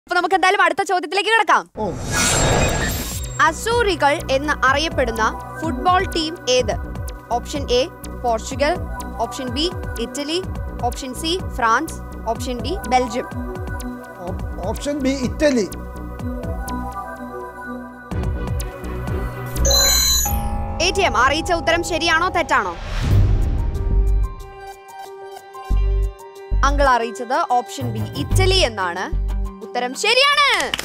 അപ്പൊ നമുക്ക് എന്തായാലും അടുത്ത ചോദ്യത്തിലേക്ക് കിടക്കാം ഓ അസൂറികൾ എന്ന് അറിയപ്പെടുന്ന ഫുട്ബോൾ ടീം ഏത് option A Portugal option B Italy option C France option D Belgium ഓപ്- option B Italy A T M അറിയിച്ച ഉത്തരം ശരിയാണോ തെറ്റാണോ അങ്കിൾ അറിയിച്ചത് ഓപ്ഷൻ ബി ഇറ്റലി എന്നാണ് ഉത്തരം ശരിയാണ്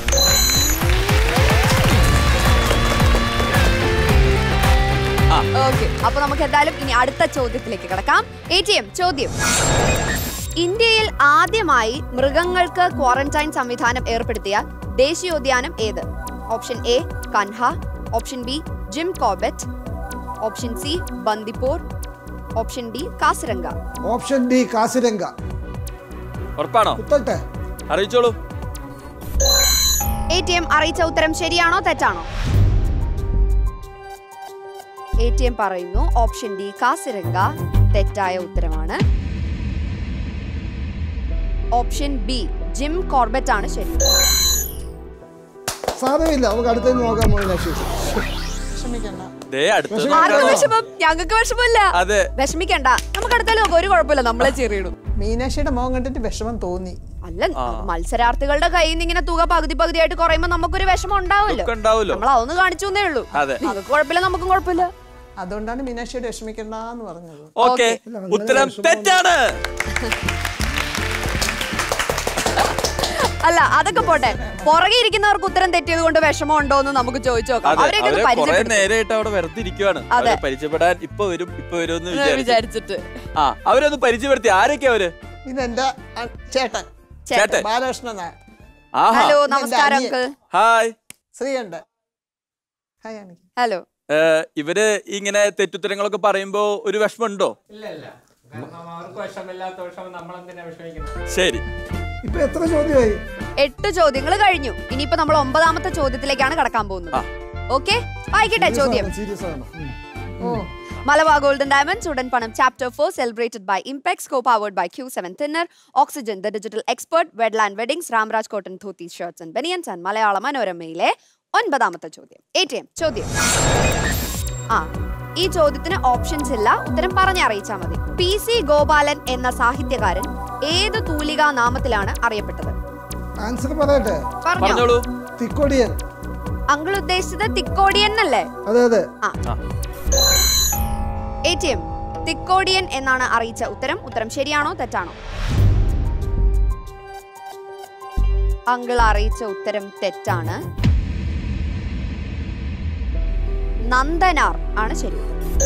ഓക്കെ അപ്പൊ നമുക്ക് എന്തായാലും ഇനി അടുത്ത ചോദ്യത്തിലേക്ക് കിടക്കാം എ ടി എം ചോദ്യം ഇന്ത്യയിൽ ആദ്യമായി മൃഗങ്ങൾക്ക് ക്വാറന്റൈൻ സംവിധാനം ഏർപ്പെടുത്തിയ ദേശീയോദ്യാനം ഏത് option A Kanha option B Jim Corbett option C Bandipur option D Kaziranga option D Kaziranga ഉറപ്പാണോ കുത്തട്ടെ അറിയിച്ചോളൂ എ ടി എം അറിയിച്ച ഉത്തരം ശരിയാണോ തെറ്റാണോ എ ടി എം പറയുന്നു ഓപ്ഷൻ ഡി കാസിരംഗ തെറ്റായ ഉത്തരമാണ് ഓപ്ഷൻ ബി ജിം കോർബറ്റ് ആണ് ശരി സാരമില്ല നമുക്ക് അടുത്തേക്ക് നോക്കാം മീനാക്ഷി വിഷമിക്കണ്ട ദേ അടുത്തത് വിഷമം ആർക്ക് ആണോ? വിഷമം ഞങ്ങൾക്ക് വിഷമമില്ല അതെ വിഷമിക്കണ്ട നമുക്ക് അടുത്താലും നമുക്ക് ഒരു കുഴപ്പമില്ല നമ്മളെ ചെറിയിടും മീനാക്ഷിയുടെ മുഖം കണ്ടിട്ട് വിഷമം തോന്നി അല്ല മത്സരാർത്ഥികളുടെ കയ്യിൽ നിന്ന് ഇങ്ങനെ തുക പകുതി പകുതിയായിട്ട് കുറയുമ്പോ നമുക്കൊരു വിഷമം ഉണ്ടാവുമല്ലോ ദുഃഖം ഉണ്ടാവുമല്ലോ നമ്മൾ അതൊന്ന് കാണിച്ചു എന്നേ ഉള്ളൂ അതെ അതൊക്കെ കുഴപ്പമില്ല നമുക്കും കുഴപ്പമില്ല അതുകൊണ്ടാണ് മീനാക്ഷിയോട് വിഷമിക്കണ്ട എന്ന് പറഞ്ഞത് ഓക്കെ ഉത്തരം തെറ്റാണ് അല്ല അതൊക്കെ പോട്ടെ പുറകെ ഇരിക്കുന്നവർക്ക് ഉത്തരം തെറ്റിയത് കൊണ്ട് വിഷമം ഉണ്ടോ എന്ന് നമുക്ക് ചോദിച്ചു നോക്കാം അതെ അവരെയൊക്കെ ഒന്ന് അവരെ കുറെ പരിചയപ്പെടുത്തും നേരമായിട്ട് അവിടെ വെറുതെ ഇരിക്കുവാണ് അതെ. അവരെ പരിചയപ്പെടാൻ ഇപ്പൊ വരും ഇപ്പൊ വരും എന്ന് വിചാരിച്ചു വിചാരിച്ചിട്ട് ആ അവരൊന്ന് പരിചയപ്പെടുത്തി ആരൊക്കെ അവര് ഇതെന്റെ അ- ചേട്ടൻ ചേട്ടൻ ബാലകൃഷ്ണൻ നായർ ആഹാ ഹലോ ഇതെന്റെ നമസ്കാരം അനിയൻ. അങ്കിൾ ഹായ് ശ്രീയുണ്ട് ഹായ് ആണ് ഹലോ ഏ, ഇവര് ഇങ്ങനെ തെറ്റുത്തരങ്ങളൊക്കെ പറയുമ്പോ ഒരു വിഷമമുണ്ടോ ഇല്ല ഇല്ല കാരണം അവർക്ക് വിഷമില്ലാത്ത വിഷമം നമ്മളെന്തിനാ വിഷമിക്കുന്നത് ശരി ഇപ്പൊ എത്ര ചോദ്യമായി എട്ട് ചോദ്യങ്ങൾ കഴിഞ്ഞു ഇനിയിപ്പോ നമ്മൾ ഒമ്പതാമത്തെ ചോദ്യത്തിലേക്കാണ് കടക്കാൻ പോകുന്നത് ആ. ഓക്കെ വായിക്കട്ടെ ചോദ്യം സീരിയസ് ആണ് ഉം. ഓ മലബാർ ഗോൾഡൻ ഡയമണ്ട്സ് ഉടൻ പണം chapter four celebrated by impex co powered by Q seven thinner oxygen the digital expert Wedland weddings Ramraj cotton dhoti shirts and banians and Malayala മനോരമയിലെ ഒൻപതാമത്തെ ചോദ്യം എ ടി എം ചോദ്യം ആ ഈ ചോദ്യത്തിന് ഓപ്ഷൻസ് ഇല്ല ഉത്തരം പറഞ്ഞറിയിച്ചാൽ മതി പി സി ഗോപാലൻ എന്ന സാഹിത്യകാരൻ ഏത് തൂലികാ നാമത്തിലാണ് അറിയപ്പെട്ടത് ആൻസർ പറയട്ടെ പറഞ്ഞോ പറഞ്ഞോളൂ തിക്കൊടിയൻ അങ്കിൾ ഉദ്ദേശിച്ചത് തിക്കോടിയൻ എന്നല്ലേ അതെ അതെ ആ എ ടി എം തിക്കോടിയൻ എന്നാണ് അറിയിച്ച ഉത്തരം ഉത്തരം ശരിയാണോ തെറ്റാണോ അങ്കിൾ അറിയിച്ച ഉത്തരം തെറ്റാണ് നന്ദനാർ ആണ് ശരി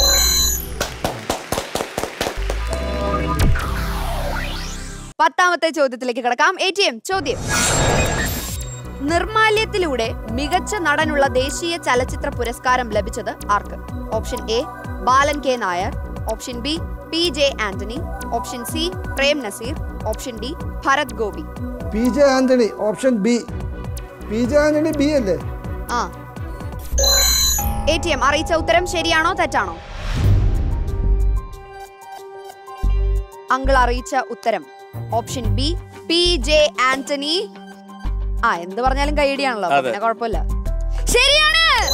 പത്താമത്തെ ചോദ്യത്തിലേക്ക് കിടക്കാം എ ടി എം ചോദ്യം നിർമാല്യത്തിലൂടെ മികച്ച നടനുള്ള ദേശീയ ചലച്ചിത്ര പുരസ്കാരം ലഭിച്ചത് ആർക്ക് option A Balan K Nair option B P J Antony option C Prem Nazir option D Bharath Gopi P J Antony option B P J Antony B അല്ലേ ആ എ ടി എം അറിയിച്ച ഉത്തരം ശരിയാണോ തെറ്റാണോ അങ്കിൾ അറിയിച്ച ഉത്തരം option B P J Antony ആ എന്ത് പറഞ്ഞാലും കൈയടിയാണല്ലോ അപ്പൊ അതെ. പിന്നെ കുഴപ്പമില്ല ശരിയാണ്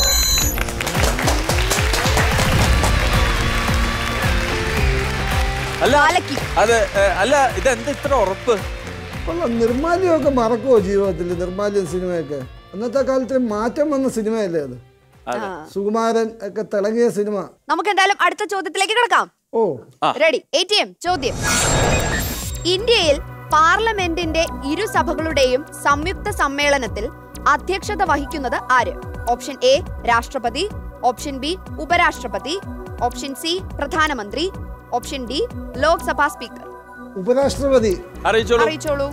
അല്ല പാലക്കി അതെ ഏ, അല്ല ഇതെന്താ ഇത്ര ഉറപ്പ് കൊള്ളാം നിർമാല്യമൊക്കെ മറക്കുമോ ജീവിതത്തിൽ നിർമാല്യം സിനിമയൊക്കെ അന്നത്തെ കാലത്ത് മാറ്റം വന്ന സിനിമയല്ലേ അത് അതെ സുകുമാരൻ ഒക്കെ തിളങ്ങിയ സിനിമ നമുക്ക് എന്തായാലും അടുത്ത ചോദ്യത്തിലേക്ക് കിടക്കാം ഓ ആ. റെഡി എ ടി എം ചോദ്യം ഇന്ത്യയിൽ പാർലമെന്റിന്റെ ഇരു സഭകളുടെയും സംയുക്ത സമ്മേളനത്തിൽ അധ്യക്ഷത വഹിക്കുന്നത് ആര് ഓപ്ഷൻ എ രാഷ്ട്രപതി ഓപ്ഷൻ ബി ഉപരാഷ്ട്രപതി ഓപ്ഷൻ സി പ്രധാനമന്ത്രി ഓപ്ഷൻ ഡി ലോക്സഭാ സ്പീക്കർ ഉപരാഷ്ട്രപതി അറിയിച്ചോളൂ അറിയിച്ചോളൂ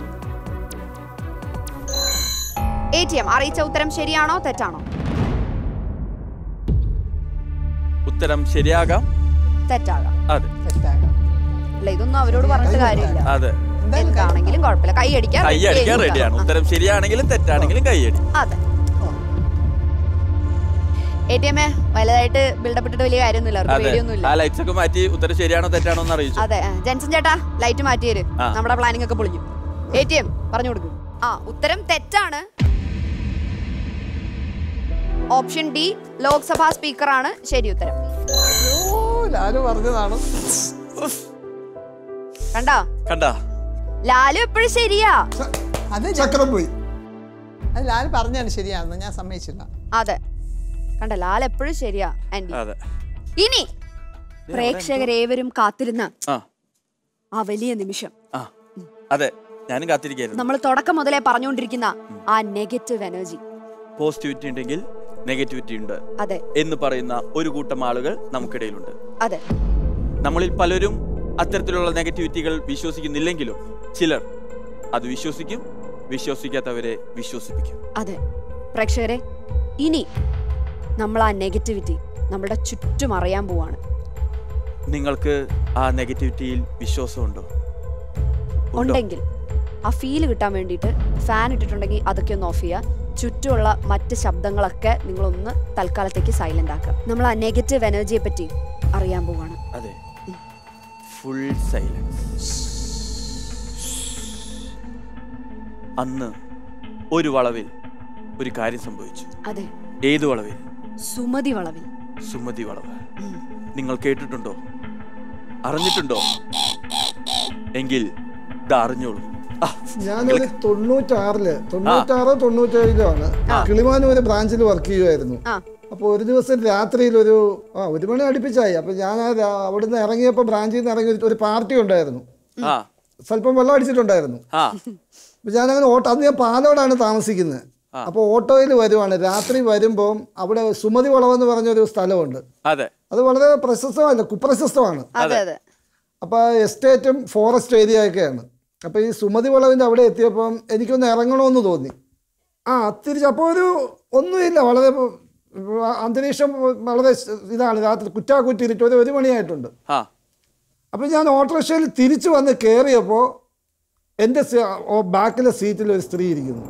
എ ടി എം അറിയിച്ച ഉത്തരം ശരിയാണോ തെറ്റാണോ ഉത്തരം ശരിയാകാം തെറ്റാകാം അതെ തെറ്റാകാം അല്ല ഇതൊന്നും അവരോട് പറഞ്ഞിട്ട് കാര്യമില്ല അതെ എന്തായാലും എന്താണെങ്കിലും കുഴപ്പമില്ല കൈ അടിക്കാൻ കൈ അടിക്കാൻ റെഡിയാണ് ഉത്തരം ശരിയാണെങ്കിലും തെറ്റാണെങ്കിലും കൈയടി അതെ എ ടി എമ്മേ വലുതായിട്ട് ബിൽഡപ്പ് ഇട്ടിട്ട് വലിയ കാര്യമൊന്നുമില്ല അവർക്ക് അതെ പേടിയൊന്നുമില്ല ആ ലൈറ്റ്സ് ഒക്കെ മാറ്റി ഉത്തരം ശരിയാണോ തെറ്റാണോ എന്ന് അറിയിച്ചു അതെ ആ, ജെൻസൺ ചേട്ടാ ലൈറ്റ് മാറ്റി തരും ആ. നമ്മുടെ പ്ലാനിംഗ് ഒക്കെ പൊളിഞ്ഞു എ ടി എം പറഞ്ഞു കൊടുക്കും ആ ഉത്തരം തെറ്റാണ് ഓപ്ഷൻ ഡി ലോക്സഭാ സ്പീക്കറാണ് ശരി ഉത്തരം ഓ ലാലു പറഞ്ഞതാണ് കണ്ടോ കണ്ടാ ലാലു എപ്പോഴും ശരിയാ അത് ഞാൻ- ചക്രം പോയി അത് ലാലു പറഞ്ഞാണ് ശരിയാണെന്ന് ഞാൻ സമ്മതിച്ചില്ല അതെ കണ്ട ലാൽ എപ്പോഴും ശരിയാ ആന്റി അതെ ഇനി പ്രേക്ഷകരേവരും കാത്തിരുന്ന ആ ആ വലിയ നിമിഷം ആ അതെ ഞാനും കാത്തിരിക്കായിരുന്നു നമ്മൾ തുടക്കം മുതലേ പറഞ്ഞുകൊണ്ടിരിക്കുന്ന ആ നെഗറ്റീവ് എനർജി പോസിറ്റിവിറ്റി ഉണ്ടെങ്കിൽ നെഗറ്റിവിറ്റി ഉണ്ട് അതെ എന്ന് പറയുന്ന ഒരു കൂട്ടം ആളുകൾ നമുക്കിടയിലുണ്ട് അതെ നമ്മളിൽ പലരും അത്തരത്തിലുള്ള നെഗറ്റിവിറ്റികൾ വിശ്വസിക്കുന്നില്ലെങ്കിലും ചിലർ അത് വിശ്വസിക്കും വിശ്വസിക്കാത്തവരെ വിശ്വസിപ്പിക്കും അതെ പ്രേക്ഷകരെ ഇനി നമ്മൾ ആ നെഗറ്റിവിറ്റി നമ്മുടെ ചുറ്റും അറിയാൻ പോവാണ് നിങ്ങൾക്ക് ആ നെഗറ്റിവിറ്റിയിൽ വിശ്വാസമുണ്ടോ ഉണ്ടോ? ഉണ്ടെങ്കിൽ ആ ഫീല് കിട്ടാൻ വേണ്ടിയിട്ട് ഫാൻ ഇട്ടിട്ടുണ്ടെങ്കിൽ അതൊക്കെ ഒന്ന് ഓഫ് ചെയ്യുക ചുറ്റുമുള്ള മറ്റ് ശബ്ദങ്ങളൊക്കെ നിങ്ങളൊന്ന് തൽക്കാലത്തേക്ക് സൈലന്റ് ആക്കുക നമ്മൾ ആ നെഗറ്റീവ് എനർജിയെ പറ്റി അറിയാൻ പോവാണ് അതെ ഫുൾ സൈലൻസ് അന്ന് ഒരു വളവിൽ ഒരു കാര്യം സംഭവിച്ചു അതെ ഏത് വളവിൽ സുമതി വളവിൽ സുമതി വളവ് നിങ്ങൾ കേട്ടിട്ടുണ്ടോ അറിഞ്ഞിട്ടുണ്ടോ എങ്കിൽ ഇത് അറിഞ്ഞോളൂ ആ, ഞാനൊരു തൊണ്ണൂറ്റാറില് തൊണ്ണൂറ്റാറോ തൊണ്ണൂറ്റേഴിലോ ആണ് കിളിമാനൂര് ബ്രാഞ്ചിൽ വർക്ക് ചെയ്യുമായിരുന്നു ആ അപ്പോൾ ഒരു ദിവസം രാത്രിയിൽ ഒരു ആ ഒരു മണി അടുപ്പിച്ചായി അപ്പോൾ ഞാൻ ആ രാ- അവിടുന്ന് ഇറങ്ങിയപ്പോൾ ബ്രാഞ്ചിൽ നിന്ന് ഇറങ്ങി ഒരു- ഒരു പാർട്ടി ഉണ്ടായിരുന്നു ആ സ്വല്പം വെള്ളം അടിച്ചിട്ടുണ്ടായിരുന്നു ആ അപ്പോൾ ഞാനങ്ങനെ ഓട്ടോ അന്ന് ഞാൻ പാലോടാണ് താമസിക്കുന്നത് അപ്പോൾ ഓട്ടോയിൽ വരുവാണ് രാത്രി വരുമ്പോൾ അവിടെ സുമതി വളവെന്ന് പറഞ്ഞൊരു സ്ഥലമുണ്ട് അതെ അത് വളരെ പ്രശസ്തമല്ല കുപ്രശസ്തമാണ് അതെ അതെ അപ്പോൾ എസ്റ്റേറ്റും ഫോറസ്റ്റ് ഏരിയ ഒക്കെയാണ് അപ്പോൾ ഈ സുമതി വളവിൻ്റെ അവിടെ എത്തിയപ്പം എനിക്കൊന്ന് ഇറങ്ങണമെന്ന് തോന്നി ആ തിരിച്ച് അപ്പോൾ ഒരു ഒന്നുമില്ല വളരെ അന്തരീക്ഷം വളരെ ഇതാണ് രാത്രി കുറ്റാക്കുറ്റിരിട്ട് ഒരു ഒരു മണിയായിട്ടുണ്ട് ആ അപ്പോൾ ഞാൻ ഓട്ടോറിക്ഷയിൽ തിരിച്ചു വന്ന് കയറിയപ്പോൾ എൻ്റെ ബാക്കിലെ സീറ്റിൽ ഒരു സ്ത്രീ ഇരിക്കുന്നു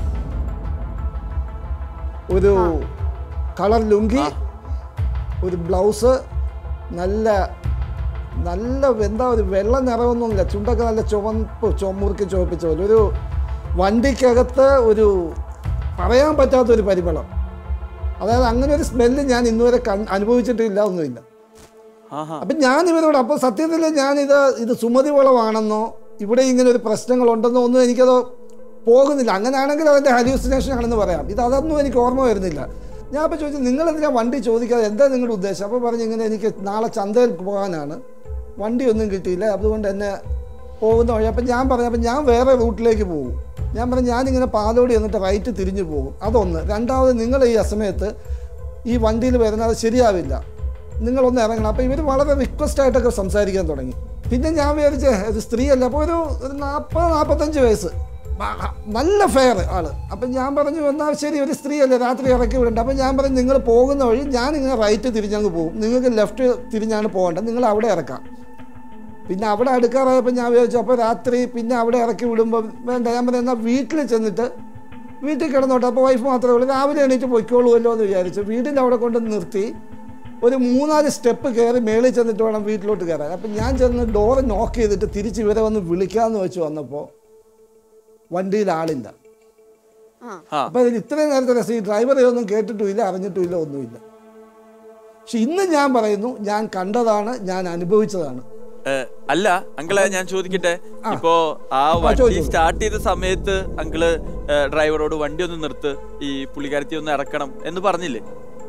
ഒരു കളർ ലുങ്കി ഒരു ബ്ലൗസ് നല്ല നല്ല എന്താ ഒരു വെള്ള നിറമൊന്നുമില്ല ചുണ്ടൊക്കെ നല്ല ചുവപ്പ് ചുമമുറുക്കി ചുവപ്പിച്ച പോലെ ഒരു വണ്ടിക്കകത്ത് ഒരു പറയാൻ പറ്റാത്തൊരു പരിമളം അതായത് അങ്ങനെ ഒരു സ്മെല്ല് ഞാൻ ഇന്നുവരെ കൺ അനുഭവിച്ചിട്ടില്ല ഒന്നുമില്ല ആഹാ അപ്പം ഞാൻ ഇവരോട് അപ്പോൾ സത്യത്തിൽ ഞാനിത് ഇത് സുമതി വളവാണെന്നോ ഇവിടെ ഇങ്ങനെ ഒരു പ്രശ്നങ്ങളുണ്ടെന്നോ ഒന്നും എനിക്കത് പോകുന്നില്ല അങ്ങനെയാണെങ്കിൽ അതിൻ്റെ ഹലൂസിനേഷൻ ആണെന്ന് പറയാം ഇത് അതൊന്നും എനിക്ക് ഓർമ്മ വരുന്നില്ല ഞാൻ അപ്പോൾ ചോദിച്ചു നിങ്ങളെന്തിനാ വണ്ടി ചോദിക്കാതെ എന്താ നിങ്ങളുടെ ഉദ്ദേശം അപ്പോൾ പറഞ്ഞു ഇങ്ങനെ എനിക്ക് നാളെ ചന്തയിൽ പോകാനാണ് വണ്ടി ഒന്നും കിട്ടിയില്ല അതുകൊണ്ട് എന്നെ പോകുന്ന വഴി അപ്പം ഞാൻ പറഞ്ഞു അപ്പം ഞാൻ വേറെ റൂട്ടിലേക്ക് പോകും ഞാൻ പറഞ്ഞു ഞാനിങ്ങനെ പാലോടി എന്നിട്ട് റൈറ്റ് തിരിഞ്ഞു പോകും അതൊന്ന് രണ്ടാമത് നിങ്ങൾ ഈ അസമയത്ത് ഈ വണ്ടിയിൽ വരുന്നത് ശരിയാവില്ല നിങ്ങളൊന്ന് ഇറങ്ങണം അപ്പോൾ ഇവർ വളരെ റിക്വസ്റ്റ് ആയിട്ടൊക്കെ സംസാരിക്കാൻ തുടങ്ങി പിന്നെ ഞാൻ വിചാരിച്ചേ ഒരു സ്ത്രീയല്ല അപ്പോൾ ഒരു ഒരു നാൽപ്പത് നാൽപ്പത്തഞ്ച് വയസ്സ് ആ, നല്ല ഫെയർ ആള് അപ്പം ഞാൻ പറഞ്ഞു എന്നാൽ ശരി ഒരു സ്ത്രീയല്ലേ രാത്രി ഇറക്കി വിടണ്ട അപ്പം ഞാൻ പറഞ്ഞു നിങ്ങൾ പോകുന്ന വഴി ഞാനിങ്ങനെ റൈറ്റ് തിരിഞ്ഞങ്ങ് പോകും നിങ്ങൾക്ക് ലെഫ്റ്റ് തിരിഞ്ഞാണ് പോകേണ്ടത് നിങ്ങൾ അവിടെ ഇറക്കാം പിന്നെ അവിടെ അടുക്കാറായപ്പോൾ ഞാൻ വിചാരിച്ചു അപ്പോൾ രാത്രി പിന്നെ അവിടെ ഇറക്കി വിടുമ്പോൾ വേണ്ട ഞാൻ പറഞ്ഞു എന്നാൽ വീട്ടിൽ ചെന്നിട്ട് വീട്ടിൽ കിടന്നോട്ടെ അപ്പോൾ വൈഫ് മാത്രമേ ഉള്ളൂ രാവിലെ എണീറ്റ് പൊയ്ക്കോളുമല്ലോ എന്ന് വിചാരിച്ചു വീടിൻ്റെ അവിടെ കൊണ്ട് നിർത്തി ഒരു മൂന്നാല് സ്റ്റെപ്പ് കയറി മേളിൽ ചെന്നിട്ട് വേണം വീട്ടിലോട്ട് കയറാൻ അപ്പം ഞാൻ ചെന്ന് ഡോറ് നോക്ക് ചെയ്തിട്ട് തിരിച്ച് ഇവരെ വന്ന് വിളിക്കാമെന്ന് വെച്ച് വന്നപ്പോൾ വണ്ടിയിൽ ആളില്ല ആ ആ അപ്പോൾ ഇതിൽ ഇത്രയും നേരത്തെ രസം ഈ ഡ്രൈവർ ഇതൊന്നും കേട്ടിട്ടുമില്ല അറിഞ്ഞിട്ടുമില്ല ഒന്നുമില്ല പക്ഷെ ഇന്ന് ഞാൻ പറയുന്നു ഞാൻ കണ്ടതാണ് ഞാൻ അനുഭവിച്ചതാണ് ഏ, അല്ല അങ്കിളെ ഞാൻ ചോദിക്കട്ടെ ഇപ്പോ ആ വണ്ടി ചോദിച്ചോളൂ. സ്റ്റാർട്ട് ചെയ്ത സമയത്ത് അങ്കിള് ഏ, ഡ്രൈവറോട് വണ്ടി ഒന്ന് നിർത്ത് ഈ പുള്ളിക്കാരത്തി ഒന്ന് ഇറക്കണം എന്ന് പറഞ്ഞില്ലേ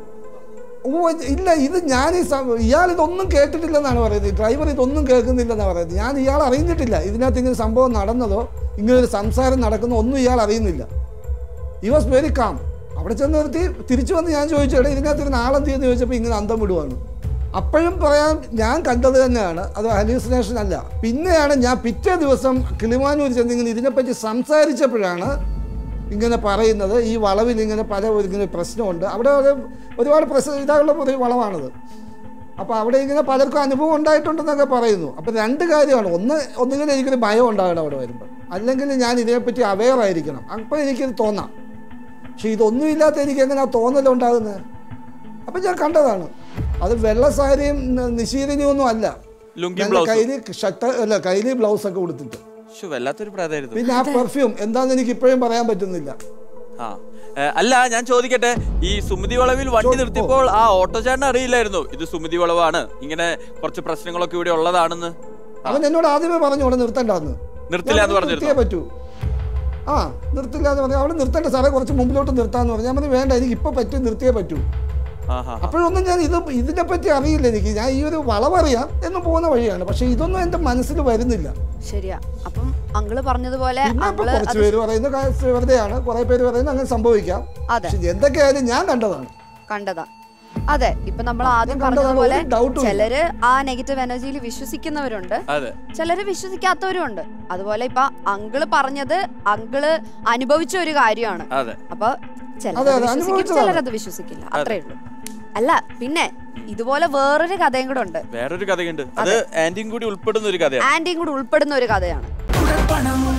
ഓ ഇല്ല ഇത് ഞാൻ ഈ സം- ഇയാൾ ഇതൊന്നും കേട്ടിട്ടില്ലെന്നാണ് പറയുന്നത് ഡ്രൈവർ ഇതൊന്നും കേൾക്കുന്നില്ലെന്നാണ് പറയുന്നത് ഞാൻ ഇയാൾ അറിഞ്ഞിട്ടില്ല ഇതിനകത്ത് ഇങ്ങനെ സംഭവം നടന്നതോ ഇങ്ങനെ ഒരു സംസാരം നടക്കുന്നോ ഒന്നും ഇയാൾ അറിയുന്നില്ല ഈ വാസ് വെരി കാം അവിടെ ചെന്ന് നിർത്തി തിരിച്ചു വന്ന് ഞാൻ ചോദിച്ചു എടാ ഇതിനകത്ത് ഒരു നാളെന്ത് എന്ന് ചോദിച്ചപ്പോൾ ഇങ്ങനെ അന്തം വിടുവാണ് അപ്പോഴും പറയാൻ ഞാൻ കണ്ടത് തന്നെയാണ് അത് ഹലൂസിനേഷൻ അല്ല പിന്നെയാണ് ഞാൻ പിറ്റേ ദിവസം കിളിമാനൂർ ചെന്ന് ഇങ്ങനെ ഇതിനെപ്പറ്റി സംസാരിച്ചപ്പോഴാണ് ഇങ്ങനെ പറയുന്നത് ഈ വളവിൽ ഇങ്ങനെ പല ഒരു ഇങ്ങനെ പ്രശ്നമുണ്ട് അവിടെ ഒരു ഒരുപാട് പ്രശ്നം ഇതായുള്ള ഒരു വളവാണത് അപ്പോൾ അവിടെ ഇങ്ങനെ പലർക്കും അനുഭവം ഉണ്ടായിട്ടുണ്ടെന്നൊക്കെ പറയുന്നു അപ്പോൾ രണ്ട് കാര്യമാണ് ഒന്ന് ഒന്നുകിൽ എനിക്കൊരു ഭയം ഉണ്ടാകണം അവിടെ വരുമ്പോൾ അല്ലെങ്കിൽ ഞാൻ ഇതിനെപ്പറ്റി അവെയർ ആയിരിക്കണം അപ്പോൾ എനിക്കിത് തോന്നാം പക്ഷെ ഇതൊന്നുമില്ലാത്ത എനിക്ക് എങ്ങനെയാ തോന്നലുണ്ടാകുന്നത് അപ്പം ഞാൻ കണ്ടതാണ് അത് വെള്ള സാരിയും ന- നിശീലനിയും ഒന്നും അല്ല ലുങ്കി ഞങ്ങൾ ബ്ലൗസ് കയ്യിൽ ഷർട്ട് അല്ല കയ്യിൽ ബ്ലൗസ് ഒക്കെ കൊടുത്തിട്ട് ശ്ശോ, വല്ലാത്തൊരു പ്രായമായിരുന്നു പിന്നെ ആ പെർഫ്യൂം എന്താന്ന് എനിക്ക് ഇപ്പോഴും പറയാൻ പറ്റുന്നില്ല ആ ഏ, അല്ല ഞാൻ ചോദിക്കട്ടെ ഈ സുമതി വളവിൽ വണ്ടി ചോ- നിർത്തിയപ്പോൾ ആ ഓട്ടോ ചേട്ടൻ അറിയില്ലായിരുന്നു ഇത് സുമതി വളവാണ് ഇങ്ങനെ കുറച്ച് പ്രശ്നങ്ങളൊക്കെ ഇവിടെ ഉള്ളതാണെന്ന് അവൻ എന്നോട് ആദ്യമേ പറഞ്ഞു അവിടെ നിർത്തണ്ടെന്ന് നിർത്തില്ല എന്ന് നിർത്തിയേ പറഞ്ഞിരുന്നു പറ്റൂ ആ നിർത്തില്ല എന്ന് പറഞ്ഞു അവിടെ നിർത്തണ്ട സാറേ കുറച്ച് മുമ്പിലോട്ട് നിർത്താന്ന് പറഞ്ഞു ഞാൻ പറഞ്ഞു വേണ്ട എനിക്ക് ഇപ്പൊ പറ്റും നിർത്തിയേ പറ്റൂ ആഹാ അപ്പോഴൊന്നും ഞാൻ ഇത് ഇതിനെ പറ്റി അറിയില്ല എനിക്ക് ഞാൻ ഈ ഒരു വളവറിയാം എന്ന് പോകുന്ന വഴിയാണ് പക്ഷെ ഇതൊന്നും എന്റെ മനസ്സിൽ വരുന്നില്ല ശരിയാ അപ്പം അങ്കിള് പറഞ്ഞതുപോലെ പിന്നെ ഇപ്പൊ അങ്കിള് കുറച്ച് അത് പേര് പറയുന്ന കാര്യം വെറുതെയാണ് കുറെ പേര് പറയുന്നത് അങ്ങനെ സംഭവിക്കാം അതെ പക്ഷെ എന്തൊക്കെയായാലും ഞാൻ കണ്ടതാണ് കണ്ടതാ അതെ ഇപ്പൊ നമ്മൾ ആദ്യം ഞാൻ കണ്ടതാണ്, പറഞ്ഞതുപോലെ ഒരു doubt ഉം ഇല്ല. ചിലര് ആ നെഗറ്റീവ് എനർജിയിൽ വിശ്വസിക്കുന്നവരുണ്ട് അതെ ചിലര് വിശ്വസിക്കാത്തവരും ഉണ്ട് അതുപോലെ ഇപ്പൊ അങ്കിള് പറഞ്ഞത് അങ്കിള് അനുഭവിച്ച ഒരു കാര്യമാണ് അതെ അപ്പൊ ചിലത് അതെ, അതെ, വിശ്വസിക്കും അനുഭവിച്ചതാണ്. ചിലരത് വിശ്വസിക്കില്ല അത്രേ ഉള്ളൂ അല്ല പിന്നെ ഇതുപോലെ വേറൊരു കഥയും കൂടെ ഉണ്ട് വേറൊരു കഥയുണ്ട് അത് ആന്റിയും കൂടി ഉൾപ്പെടുന്ന ഒരു കഥയാണ് ആന്റിയും കൂടി ഉൾപ്പെടുന്ന ഒരു കഥയാണ് കുഴൽപ്പണം